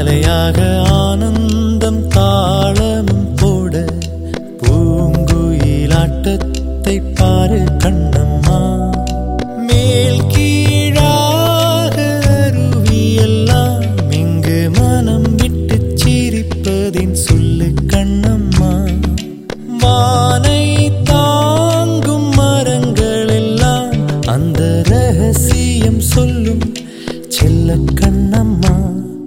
அலையாக ஆனந்தம் தாளமும் போட பூங்குயிலாட்டத்தை பாரு கண்ணம்மா மேல் கீழாக அருவியெல்லாம் இங்கு மனம் விட்டு சிரிப்பதின் சொல்லு கண்ணம்மா வானை தாங்கும் மரங்கள் எல்லாம் அந்த ரகசியம் சொல்லும் செல்ல கண்ணம்மா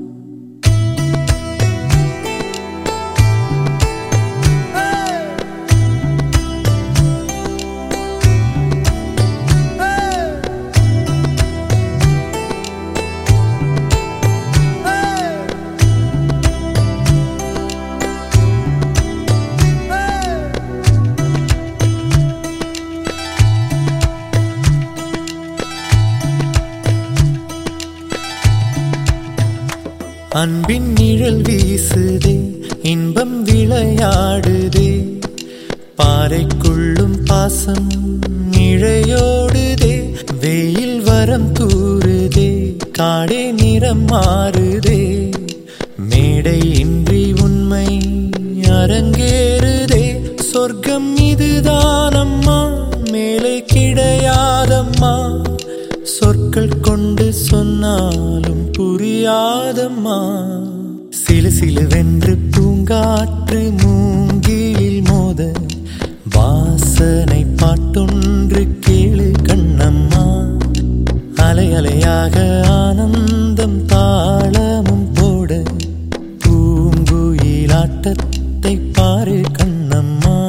அன்பின் நிழல் வீசுதே இன்பம் விளையாடுதே பாறைக்குள்ளும் பாசம் இழையோடுதே வெயில் வரம் தூறுதே காடே நிறம் மாறுதே மேடை இன்றி உண்மை அரங்கேறுதே சொர்க்கம் இதுதானம்மா மேலே கிடையாதம்மா சொற்கள் கொண்டு சொன்னாலும் புரியாதம்மா சிலு சிலுவென்று பூங்காற்று மூங்கிலில் மோத வாசனை பாட்டொன்று கேளு கண்ணம்மா அலை அலையாக ஆனந்தம் தாளமும் போட பூங்குயிலாட்டத்தை பாரு கண்ணம்மா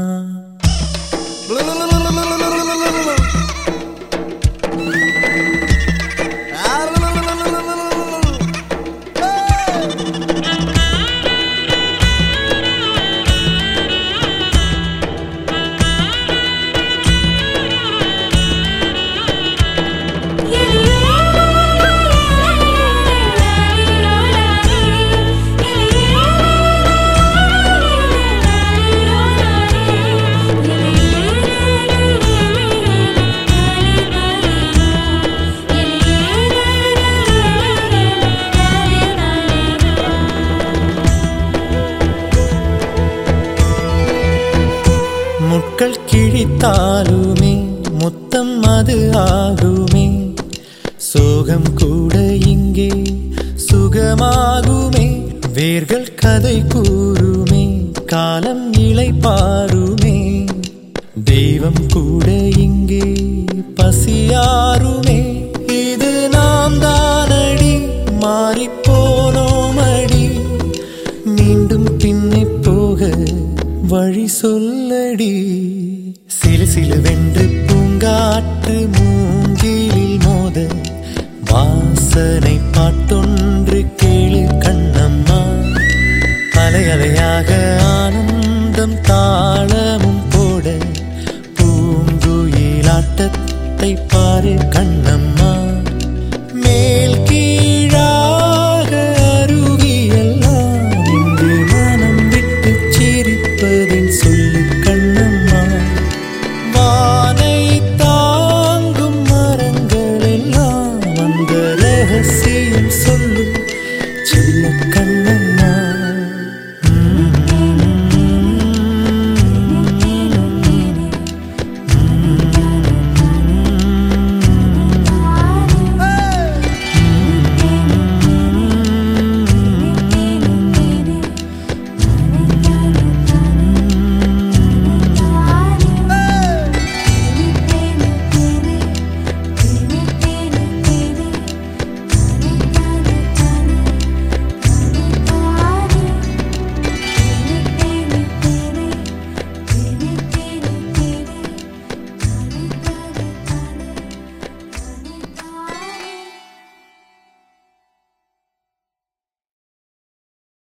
முட்கள் கிழித்தாலுமே முத்தம் அது ஆகுமே சோகம் கூட இங்கே சுகமாகுமே வேர்கள் கதை கூறுமே காலம் இலை பாருமே தெய்வம் கூட இங்கே பசியாருமே இது நாம் தானடி மாறிப்போனோமடி மீண்டும் பின்னே போக வழி சொல்லடி சிலு சிலுவென்று பூங்காற்று மூங்கிலில் மோத வாசனை பாட்டொன்று கேளு கண்ணம்மா அலை அலையாக ஆனந்த